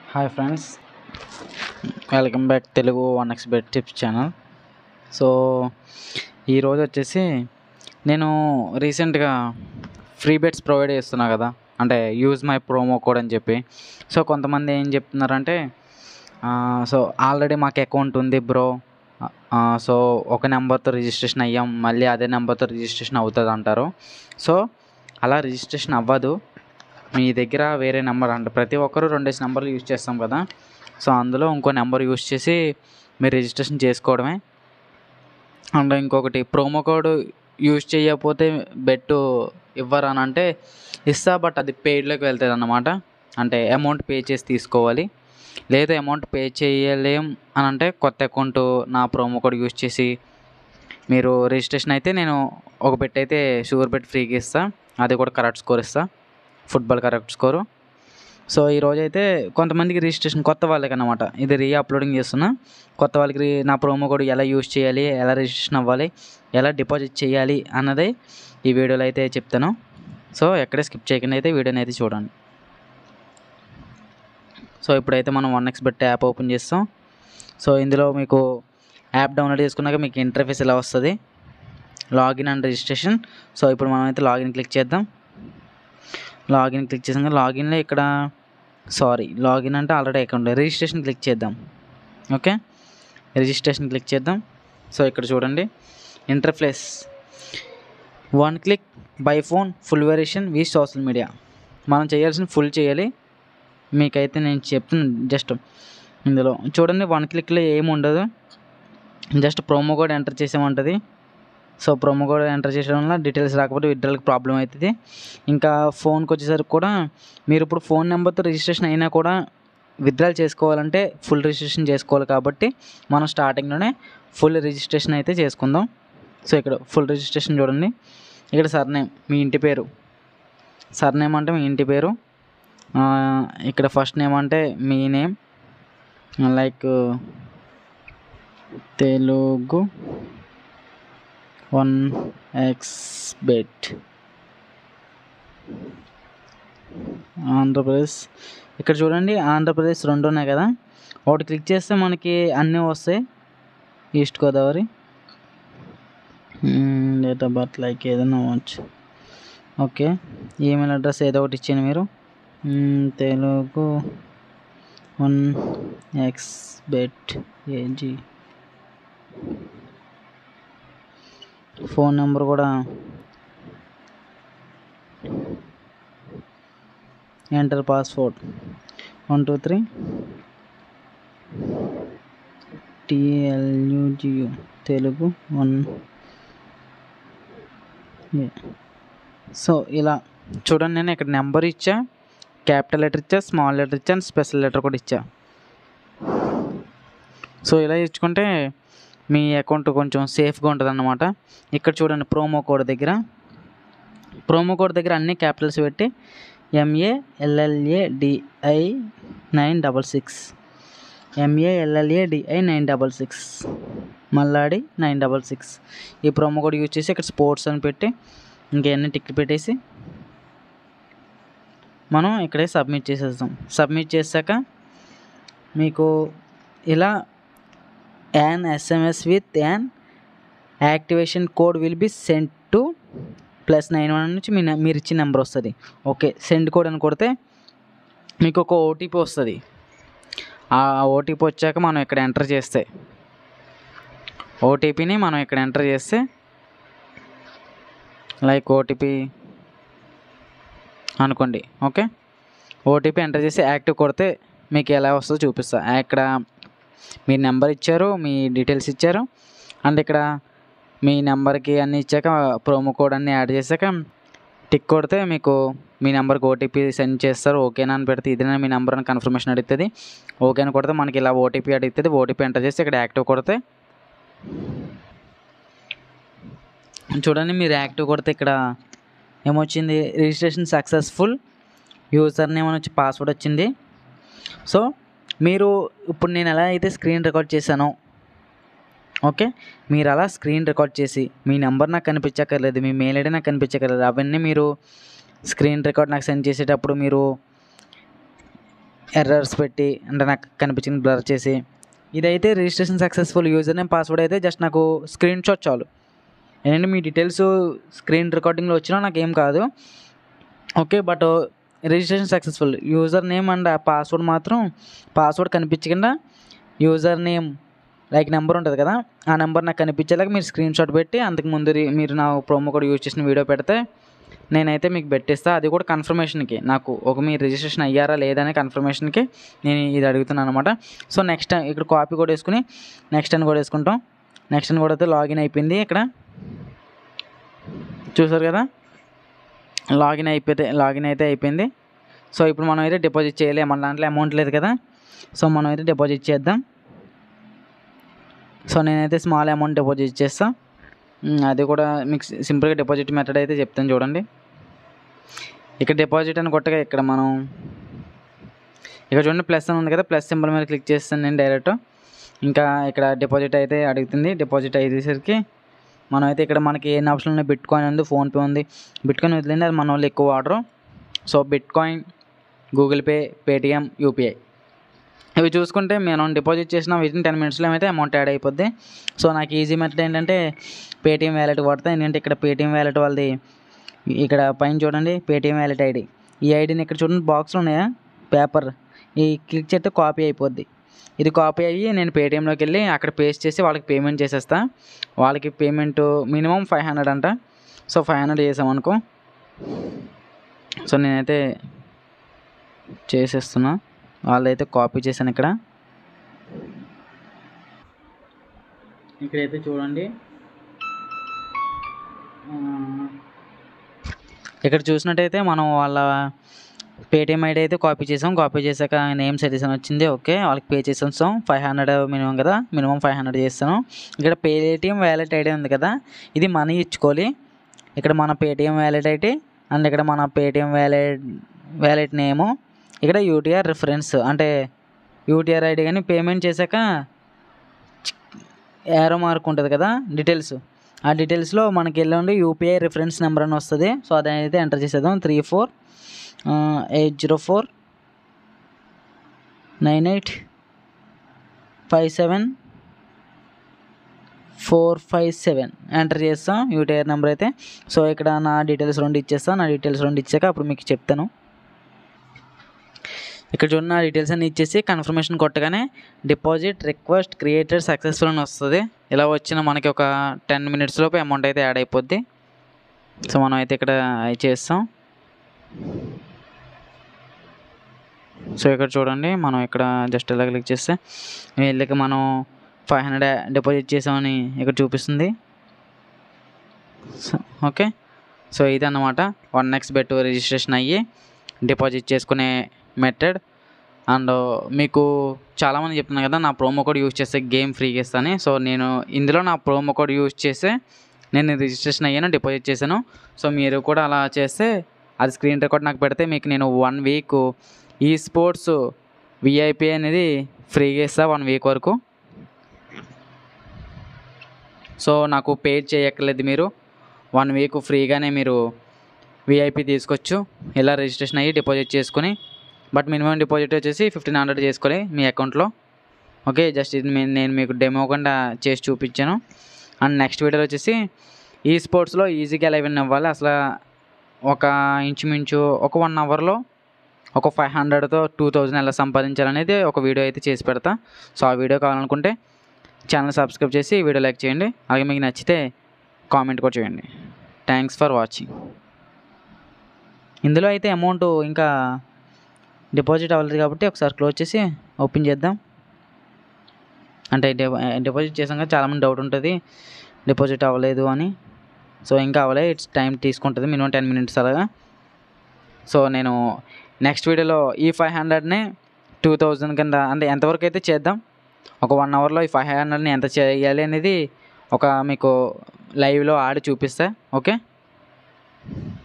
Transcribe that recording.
hi friends welcome back Telugu one X bet tips channel so ఈరోజు వచ్చేసి నేను రీసెంట్గా ఫ్రీ బెట్స్ ప్రొవైడ్ చేస్తున్నా కదా అంటే యూజ్ మై ప్రోమో కోడ్ అని చెప్పి సో కొంతమంది ఏం చెప్తున్నారంటే ఆ, సో ఆల్రెడీ మాకు అకౌంట్ ఉంది బ్రో ఆ, సో ఒక నెంబర్తో రిజిస్ట్రేషన్ అయ్యాం మళ్ళీ అదే నెంబర్తో రిజిస్ట్రేషన్ అవుతుంది అంటారు సో అలా రిజిస్ట్రేషన్ అవ్వదు మీ దగ్గర వేరే నెంబర్ అంటే ప్రతి ఒక్కరు రెండేసి నెంబర్లు యూజ్ చేస్తాం కదా సో అందులో ఇంకో నెంబర్ యూజ్ చేసి మీరు రిజిస్ట్రేషన్ చేసుకోవడమే అండ్ ఇంకొకటి ప్రోమో కోడ్ యూజ్ చేయకపోతే బెట్ ఇవ్వరు అని అంటే ఇస్తా బట్ అది పెయిడ్లోకి వెళ్తుంది అన్నమాట అంటే అమౌంట్ పే చేసి తీసుకోవాలి లేదు అమౌంట్ పే చేయలేం అని అంటే కొత్త అకౌంట్ నా ప్రోమో కోడ్ యూజ్ చేసి మీరు రిజిస్ట్రేషన్ అయితే నేను ఒక బెట్ అయితే షుగర్ బెట్ ఫ్రీగా ఇస్తా అది కూడా కరెక్ట్ స్కోర్ ఇస్తా ఫుట్బాల్ కరెక్ట్ స్కోరు సో ఈరోజు అయితే కొంతమందికి రిజిస్ట్రేషన్ కొత్త వాళ్ళకి అనమాట ఇది రీ అప్లోడింగ్ చేస్తున్నా కొత్త వాళ్ళకి రీ- నా ప్రోమో కోడ్ ఎలా యూజ్ చేయాలి ఎలా రిజిస్ట్రేషన్ అవ్వాలి ఎలా డిపాజిట్ చేయాలి అన్నది ఈ వీడియోలో అయితే చెప్తాను సో ఎక్కడే స్కిప్ చేయకుండా అయితే వీడియోని అయితే చూడండి సో ఇప్పుడైతే మనం one X bet app open చేస్తాం సో ఇందులో మీకు యాప్ డౌన్లోడ్ చేసుకున్నాక మీకు ఇంటర్ఫేస్ ఇలా వస్తుంది లాగిన్ అండ్ రిజిస్ట్రేషన్ సో ఇప్పుడు మనం అయితే లాగిన్ క్లిక్ చేద్దాం లాగిన్ క్లిక్ చేసాక లాగిన్లో ఇక్కడ సారీ లాగిన్ అంటే ఆల్రెడీ అకౌంట్ రిజిస్ట్రేషన్ క్లిక్ చేద్దాం ఓకే రిజిస్ట్రేషన్ క్లిక్ చేద్దాం సో ఇక్కడ చూడండి interface one click by phone full variation via social media మనం చేయాల్సిన ఫుల్ చేయాలి మీకైతే నేను చెప్తున్నాను జస్ట్ ఇందులో చూడండి వన్ క్లిక్లో ఏమి ఉండదు జస్ట్ ప్రోమో కోడ్ ఎంటర్ చేసామంటుంది సో ప్రోమో కోడ్ ఎంటర్ చేయడం వల్ల డీటెయిల్స్ రాకపోతే విత్డ్రాల్కి ప్రాబ్లం అవుతుంది ఇంకా ఫోన్కి వచ్చేసరికి కూడా మీరు ఇప్పుడు ఫోన్ నెంబర్తో రిజిస్ట్రేషన్ అయినా కూడా విత్డ్రాల్ చేసుకోవాలంటే ఫుల్ రిజిస్ట్రేషన్ చేసుకోవాలి కాబట్టి మనం స్టార్టింగ్లోనే ఫుల్ రిజిస్ట్రేషన్ అయితే చేసుకుందాం సో ఇక్కడ ఫుల్ రిజిస్ట్రేషన్ చూడండి ఇక్కడ సర్నేమ్ మీ ఇంటి పేరు సర్నేమ్ అంటే మీ ఇంటి పేరు ఆ, ఇక్కడ ఫస్ట్ నేమ్ అంటే మీ name like Telugu one X bet Andhra Pradesh ఇక్కడ చూడండి ఆంధ్రప్రదేశ్ రెండు ఉన్నాయి కదా ఒకటి క్లిక్ చేస్తే మనకి అన్నీ వస్తాయి East Godavari date of birth like ఏదైనా అవ్వచ్చు ఓకే ఈమెయిల్ అడ్రస్ ఏదో ఒకటి ఇచ్చాను మీరు hmm, Telugu one X bet ఏజీ ఫోన్ నెంబర్ కూడా enter password one two three టిఎల్యూజియు తెలుగు వన్ సో ఇలా చూడండి నేను ఇక్కడ నెంబర్ ఇచ్చా క్యాపిటల్ లెటర్ ఇచ్చా స్మాల్ లెటర్ ఇచ్చా స్పెషల్ లెటర్ కూడా ఇచ్చా సో ఇలా ఇచ్చుకుంటే మీ అకౌంట్ కొంచెం సేఫ్గా ఉంటుంది అన్నమాట ఇక్కడ చూడండి ప్రోమో కోడ్ దగ్గర ప్రోమో కోడ్ దగ్గర అన్ని క్యాపిటల్స్ పెట్టి M A L L A D I nine double six M A L L A D I nine double six Malladi nine double six ఈ ప్రోమో కోడ్ యూజ్ చేసి ఇక్కడ స్పోర్ట్స్ అని పెట్టి ఇంకెన్ని టిక్ పెట్టేసి మనం ఇక్కడే సబ్మిట్ చేసేస్తాం సబ్మిట్ చేశాక మీకు ఇలా an SMS with an activation code will be send to plus nine one నుంచి మీ నె- మీరు ఇచ్చిన నెంబర్ వస్తుంది ఓకే సెండ్ కోడ్ అని కొడితే మీకు ఒక ఓటీపీ వస్తుంది ఆ ఓటీపీ వచ్చాక మనం ఇక్కడ ఎంటర్ చేస్తే ఓటీపీని మనం ఇక్కడ ఎంటర్ చేస్తే లైక్ ఓటీపీ అనుకోండి ఓకే ఓటీపీ ఎంటర్ చేసి యాక్టివ్ కొడితే మీకు ఎలా వస్తుందో చూపిస్తా ఇక్కడ మీ నెంబర్ ఇచ్చారు మీ డీటెయిల్స్ ఇచ్చారు అండ్ ఇక్కడ మీ నెంబర్కి అన్నీ ఇచ్చాక ప్రోమో కోడ్ అన్నీ యాడ్ చేశాక టిక్ కొడితే మీకు మీ నెంబర్కి ఓటీపీ సెండ్ చేస్తారు ఓకేనా అని పెడితే ఇదేనా మీ నెంబర్ అని కన్ఫర్మేషన్ అడుగుతుంది ఓకే అని కొడితే మనకి ఇలా ఓటీపీ అడుగుతుంది ఓటీపీ ఎంటర్ చేసి ఇక్కడ యాక్టివ్ కొడితే చూడండి మీరు యాక్టివ్ కొడితే ఇక్కడ ఏమొచ్చింది రిజిస్ట్రేషన్ సక్సెస్ఫుల్ యూజర్ నేమ్ అని వచ్చి పాస్వర్డ్ వచ్చింది సో మీరు ఇప్పుడు నేను ఎలా అయితే స్క్రీన్ రికార్డ్ చేశానో ఓకే మీరు అలా స్క్రీన్ రికార్డ్ చేసి మీ నెంబర్ నాకు కనిపించక్కర్లేదు మీ మెయిల్ ఐడి నాకు కనిపించక్కర్లేదు అవన్నీ మీరు స్క్రీన్ రికార్డ్ నాకు సెండ్ చేసేటప్పుడు మీరు ఎర్రర్స్ పెట్టి అంటే నాకు కనిపించింది బ్లర్ చేసి ఇదైతే registration successful user name password అయితే జస్ట్ నాకు స్క్రీన్ షాట్ చాలు ఏంటంటే మీ డీటెయిల్స్ స్క్రీన్ రికార్డింగ్లో వచ్చినా నాకు ఏం కాదు okay but registration successful user name and ఆ పాస్వర్డ్ మాత్రం పాస్వర్డ్ కనిపించకుండా యూజర్ నేమ్ లైక్ నెంబర్ ఉంటుంది కదా ఆ నెంబర్ నాకు కనిపించేలాగా మీరు స్క్రీన్ షాట్ పెట్టి అంతకు ముందు రి- మీరు నా ప్రోమో కోడ్ యూజ్ చేసిన వీడియో పెడితే నేనైతే మీకు పెట్టిస్తా అది కూడా కన్ఫర్మేషన్కి నాకు ఒక మీరు రిజిస్ట్రేషన్ అయ్యారా లేదా అనే కన్ఫర్మేషన్కి నేను ఇది అడుగుతున్నాను అనమాట సో నెక్స్ట్ ఇక్కడ కాపీ కూడా వేసుకుని నెక్స్ట్ అని కూడా వేసుకుంటాం నెక్స్ట్ అని కూడా అయితే లాగిన్ అయిపోయింది ఇక్కడ చూసారు కదా లాగిన్ అయిపోతే లాగిన్ అయితే అయిపోయింది సో ఇప్పుడు మనం అయితే డిపాజిట్ చేయలేము మన దాంట్లో అమౌంట్ లేదు కదా సో మనం అయితే డిపాజిట్ చేద్దాం సో నేనైతే స్మాల్ అమౌంట్ డిపాజిట్ చేస్తా ఉమ్, అది కూడా మీకు సి- సింపుల్గా డిపాజిట్ మెథడ్ అయితే చెప్తాను చూడండి ఇక్కడ డిపాజిట్ అని కొట్టగా ఇక్కడ మనం ఇక్కడ చూడండి ప్లస్ అని ఉంది కదా ప్లస్ సింబల్ మీద క్లిక్ చేస్తాను నేను డైరెక్ట్ ఇంకా ఇక్కడ డిపాజిట్ అయితే అడుగుతుంది డిపాజిట్ అయ్యేసరికి మనం అయితే ఇక్కడ మనకి ఎన్ని ఆప్షన్లు ఉన్నాయి బిట్ కాయిన్ ఉంది ఫోన్పే ఉంది బిట్ కాయిన్ వదిలేండి అది మన వాళ్ళు ఎక్కువ వాడరు so bitcoin Google Pay Paytm UPI ఇవి చూసుకుంటే మనం డిపాజిట్ చేసిన వితిన్ టెన్ మినిట్స్లో అయితే అమౌంట్ యాడ్ అయిపోద్ది సో నాకు ఈజీ మెథడ్ ఏంటంటే పేటిఎం వ్యాలెట్ వాడతాను ఏంటంటే ఇక్కడ పేటిఎం వ్యాలెట్ వాళ్ళది ఇక్కడ పైన చూడండి పేటిఎం వ్యాలెట్ ఐడి ఈ ఐడిని ఇక్కడ చూడండి బాక్స్లో ఉన్నాయా పేపర్ ఈ క్లిక్ చేస్తే కాపీ అయిపోద్ది ఇది కాపీ అయ్యి నేను పేటిఎంలోకి వెళ్ళి అక్కడ పేస్ట్ చేసి వాళ్ళకి పేమెంట్ చేసేస్తా వాళ్ళకి పేమెంట్ మినిమం ఫైవ్ హండ్రెడ్ అంట సో ఫైవ్ హండ్రెడ్ చేసామనుకో సో నేనైతే చేసేస్తున్నా వాళ్ళైతే కాపీ చేశాను ఇక్కడ ఇక్కడైతే చూడండి ఆ, ఇక్కడ చూసినట్టయితే మనం వాళ్ళ పేటిఎం ఐడి అయితే కాపీ చేసాం కాపీ చేశాక నేమ్ సజెషన్ వచ్చింది ఓకే వాళ్ళకి పే చేసేస్తాం ఫైవ్ హండ్రెడ్ మినిమం కదా మినిమం ఫైవ్ హండ్రెడ్ చేస్తాను ఇక్కడ పేటిఎం వ్యాలెట్ ఐడి ఉంది కదా ఇది మనీ ఇచ్చుకోవాలి ఇక్కడ మన పేటిఎం వ్యాలెట్ ఐడి అండ్ ఇక్కడ మన పేటిఎం వ్యాలెట్ వ్యాలెట్ నేము ఇక్కడ యూటీఆర్ రిఫరెన్స్ అంటే యూటీఆర్ ఐడి కానీ పేమెంట్ చేశాక ఏరో మార్క్ ఉంటుంది కదా డీటెయిల్స్ ఆ డీటెయిల్స్లో మనకి వెళ్ళండి యూపీఐ రిఫరెన్స్ నెంబర్ అని వస్తుంది సో అదైతే ఎంటర్ చేసేద్దాం three four eight zero four nine eight five seven four five seven enter చేస్తాం యూటీఆర్ నెంబర్ అయితే సో ఇక్కడ నా డీటెయిల్స్ రెండు ఇచ్చేస్తాను నా డీటెయిల్స్ రెండు ఇచ్చాక అప్పుడు మీకు చెప్తాను ఇక్కడ చూడండి నా డీటెయిల్స్ అన్ని ఇచ్చేసి కన్ఫర్మేషన్ కొట్టగానే డిపాజిట్ రిక్వెస్ట్ క్రియేటెడ్ సక్సెస్ఫుల్ అని వస్తుంది ఇలా వచ్చిన మనకి ఒక టెన్ మినిట్స్ లోపు అమౌంట్ అయితే యాడ్ అయిపోద్ది సో మనం అయితే ఇక్కడ అది చేస్తాం సో ఇక్కడ చూడండి మనం ఇక్కడ జస్ట్ ఇలా క్లిక్ చేస్తే వీళ్ళకి మనం ఫైవ్ హండ్రెడ్ డిపాజిట్ చేసామని ఇక్కడ చూపిస్తుంది సో ఓకే సో ఇదన్నమాట వన్ ఎక్స్ బెట్ రిజిస్ట్రేషన్ అయ్యి డిపాజిట్ చేసుకునే మెథడ్ అండ్ మీకు చాలామంది చెప్తున్నారు కదా నా ప్రోమో కోడ్ యూజ్ చేస్తే గేమ్ ఫ్రీగా ఇస్తాను సో నేను ఇందులో నా ప్రోమో కోడ్ యూజ్ చేస్తే నేను రిజిస్ట్రేషన్ అయ్యాను డిపాజిట్ చేశాను సో మీరు కూడా అలా చేస్తే అది స్క్రీన్ రికార్డ్ నాకు పెడితే మీకు నేను వన్ వీక్ ఈ స్పోర్ట్స్ విఐపి అనేది ఫ్రీగా ఇస్తా వన్ వీక్ వరకు సో నాకు పేడ్ చేయక్కర్లేదు మీరు వన్ వీక్ ఫ్రీగానే మీరు విఐపి తీసుకోవచ్చు ఇలా రిజిస్ట్రేషన్ అయ్యి డిపాజిట్ చేసుకుని బట్ మినిమం డిపాజిట్ వచ్చేసి ఫిఫ్టీన్ హండ్రెడ్ చేసుకోవాలి మీ అకౌంట్లో ఓకే జస్ట్ ఇది మీ- నేను మీకు డెమో కుండా చేసి చూపించాను అండ్ నెక్స్ట్ వీడియోలో వచ్చేసి ఈ స్పోర్ట్స్లో ఈజీగా లెవెన్ అవ్వాలి అసలు ఒక ఇంచుమించు ఒక వన్ అవర్లో ఒక ఫైవ్ హండ్రెడ్తో టూ థౌజండ్ ఎలా సంపాదించాలనేది ఒక వీడియో అయితే చేసి పెడతా సో ఆ వీడియో కావాలనుకుంటే ఛానల్ సబ్స్క్రైబ్ చేసి వీడియో లైక్ చేయండి అలాగే మీకు నచ్చితే కామెంట్ కూడా చేయండి థ్యాంక్స్ ఫర్ వాచింగ్ ఇందులో అయితే అమౌంట్ ఇంకా డిపాజిట్ అవ్వలేదు కాబట్టి ఒకసారి క్లోజ్ చేసి ఓపెన్ చేద్దాం అంటే డిపా డిపాజిట్ చేసాక చాలామంది డౌట్ ఉంటుంది డిపాజిట్ అవ్వలేదు అని సో ఇంకా అవ్వలేదు ఇట్స్ టైం తీసుకుంటుంది మినిమం టెన్ మినిట్స్ అలాగా సో నేను నెక్స్ట్ వీడియోలో ఈ ఫైవ్ హండ్రెడ్ని టూ థౌజండ్ కింద అంటే ఎంతవరకు అయితే చేద్దాం ఒక వన్ అవర్లో ఈ ఫైవ్ హండ్రెడ్ని ఎంత చేయాలి అనేది ఒక మీకు లైవ్లో ఆడి చూపిస్తా ఓకే